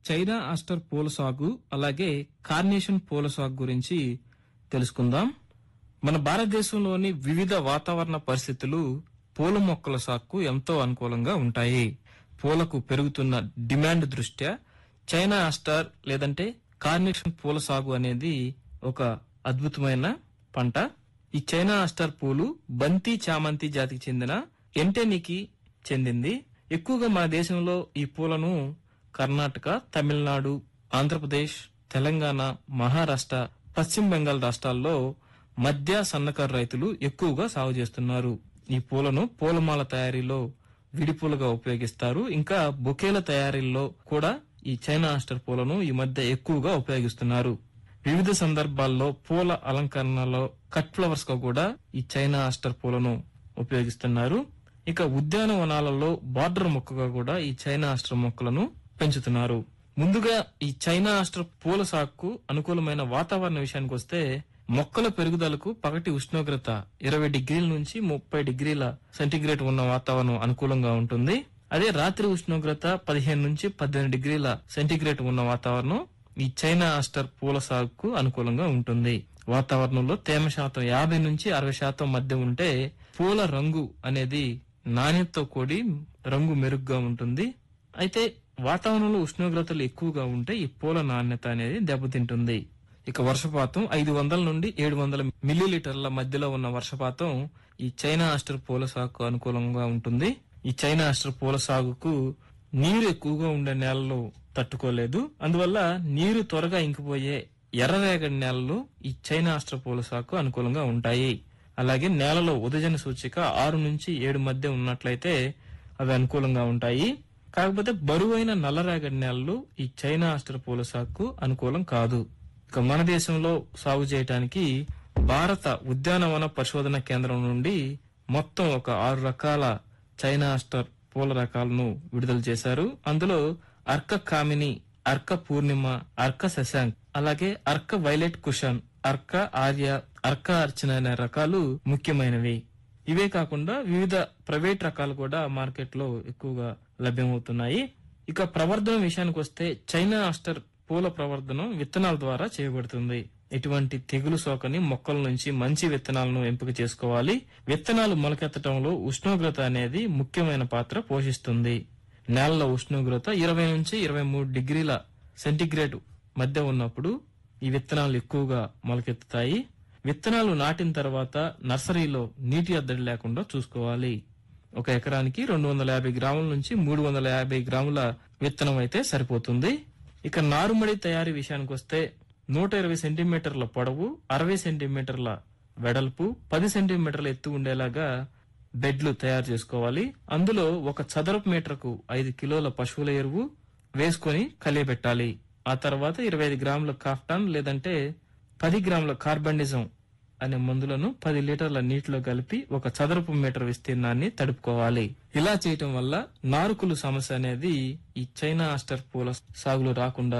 China Aster పూల సాగు అలాగే కార్నేషన్ పూల సాగు గురించి తెలుసుకుందాం మన భారతదేశంలోని వివిధ వాతావరణ పరిస్థితులు పూల మొక్కల సాగుకు ఎంతో అనుకూలంగా ఉంటాయి పూలకు పెరుగుతున్న డిమాండ్ దృష్ట్యా చైనా ఆస్టార్ లేదంటే కార్నేషన్ పూల సాగు అనేది ఒక అద్భుతమైన పంట ఈ చైనా ఆస్టార్ పూలు బంతి చామంతి జాతికి చెందిన ఎంటెనికి చెందింది ఎక్కువగా మన దేశంలో ఈ పూలను కర్ణాటక తమిళనాడు ఆంధ్రప్రదేశ్ తెలంగాణ మహారాష్ట్ర పశ్చిమ బెంగాల్ రాష్ట్రాల్లో మధ్య సన్నకారు రైతులు ఎక్కువగా సాగు చేస్తున్నారు ఈ పూలను పూలమాల తయారీలో విడిపూలుగా ఉపయోగిస్తారు ఇంకా బొకేల తయారీలో కూడా ఈ చైనా ఆస్టర్ పూలను ఈ మధ్య ఎక్కువగా ఉపయోగిస్తున్నారు వివిధ సందర్భాల్లో పూల అలంకరణలో కట్ ఫ్లవర్స్ గా కూడా ఈ చైనా ఆస్టర్ పూలను ఉపయోగిస్తున్నారు ఇక ఉద్యానవనాలలో బార్డర్ మొక్కగా కూడా ఈ చైనా ఆస్టర్ మొక్కలను పెంచుతున్నారు ముందుగా ఈ చైనా ఆస్టర్ పూల సాగుకు అనుకూలమైన వాతావరణ విషయానికి వస్తే మొక్కల పెరుగుదలకు పగటి ఉష్ణోగ్రత ఇరవై డిగ్రీల నుంచి ముప్పై డిగ్రీల సెంటీగ్రేడ్ ఉన్న వాతావరణం అనుకూలంగా ఉంటుంది అదే రాత్రి ఉష్ణోగ్రత పదిహేను నుంచి పద్దెనిమిది డిగ్రీల సెంటీగ్రేడ్ ఉన్న వాతావరణం ఈ చైనా ఆస్టర్ పూల సాగుకు అనుకూలంగా ఉంటుంది వాతావరణంలో తేమ శాతం యాభై నుంచి అరవై శాతం మధ్య ఉంటే పూల రంగు అనేది నాణ్యతతో కూడి రంగు మెరుగ్గా ఉంటుంది అయితే వాతావరణంలో ఉష్ణోగ్రతలు ఎక్కువగా ఉంటే ఈ పూల నాణ్యత అనేది దెబ్బతింటుంది ఇక వర్షపాతం ఐదు వందల నుండి ఏడు వందల మిల్లీలీటర్ల మధ్యలో ఉన్న వర్షపాతం ఈ చైనా ఆస్టర్ పూల సాగుకు అనుకూలంగా ఉంటుంది ఈ చైనా ఆస్టర్ పూల సాగుకు నీరు ఎక్కువగా ఉండే నేలలో తట్టుకోలేదు అందువల్ల నీరు త్వరగా ఇంకిపోయే ఎర్రరేగడి నేలలు ఈ చైనా ఆస్టర్ పూల సాగుకు అనుకూలంగా ఉంటాయి అలాగే నేలలో ఉదజన సూచిక ఆరు నుంచి ఏడు మధ్య ఉన్నట్లయితే అవి అనుకూలంగా ఉంటాయి కాకపోతే బరువైన నల్లరేగడి నేలలు ఈ చైనా ఆస్టర్ పూల సాగుకు అనుకూలం కాదు ఇక మన దేశంలో సాగు చేయడానికి భారత ఉద్యానవన పరిశోధన కేంద్రం నుండి మొత్తం ఒక ఆరు రకాల చైనా ఆస్టర్ పూల రకాలను విడుదల చేశారు అందులో అర్క కామిని అర్క పూర్ణిమ అర్క శశాంక్ అలాగే అర్క వైలెట్ కుషన్ అర్క ఆర్య అర్క అర్చన అనే రకాలు ముఖ్యమైనవి ఇవే కాకుండా వివిధ ప్రైవేట్ రకాలు కూడా మార్కెట్ లో ఎక్కువగా లభ్యమవుతున్నాయి ఇక ప్రవర్ధన విషయానికి వస్తే చైనా ఆస్టర్ పూల ప్రవర్ధనం విత్తనాల ద్వారా చేయబడుతుంది ఇటువంటి తెగులు సోకని మొక్కల నుంచి మంచి విత్తనాలను ఎంపిక చేసుకోవాలి విత్తనాలు మొలకెత్తడంలో ఉష్ణోగ్రత అనేది ముఖ్యమైన పాత్ర పోషిస్తుంది నేలలో ఉష్ణోగ్రత ఇరవై నుంచి ఇరవై మూడు డిగ్రీల సెంటీగ్రేడ్ మధ్య ఉన్నప్పుడు ఈ విత్తనాలు ఎక్కువగా మొలకెత్తుతాయి విత్తనాలు నాటిన తర్వాత నర్సరీలో నీటి అద్దడి లేకుండా చూసుకోవాలి ఒక ఎకరానికి రెండు వందల యాభై గ్రాముల నుంచి మూడు వందల యాభై గ్రాముల విత్తనం అయితే సరిపోతుంది ఇక నారుమడి తయారీ విషయానికి వస్తే నూట ఇరవై సెంటీమీటర్ల పొడవు అరవై సెంటీమీటర్ల వెడల్పు పది సెంటీమీటర్ల ఎత్తు ఉండేలాగా బెడ్లు తయారు చేసుకోవాలి అందులో ఒక చదరపు మీటర్కు ఐదు కిలోల పశువుల ఎరువు వేసుకొని కలియబెట్టాలి ఆ తర్వాత ఇరవై ఐదు గ్రాముల కాఫ్టాన్ లేదంటే పది గ్రాముల కార్బండిజం అనే మందులను పది లీటర్ల నీటిలో కలిపి ఒక చదరపు మీటర్ విస్తీర్ణాన్ని తడుపుకోవాలి ఇలా చేయటం వల్ల నారుకులు సమస్య అనేది ఈ చైనా ఆస్టర్ పూల సాగులో రాకుండా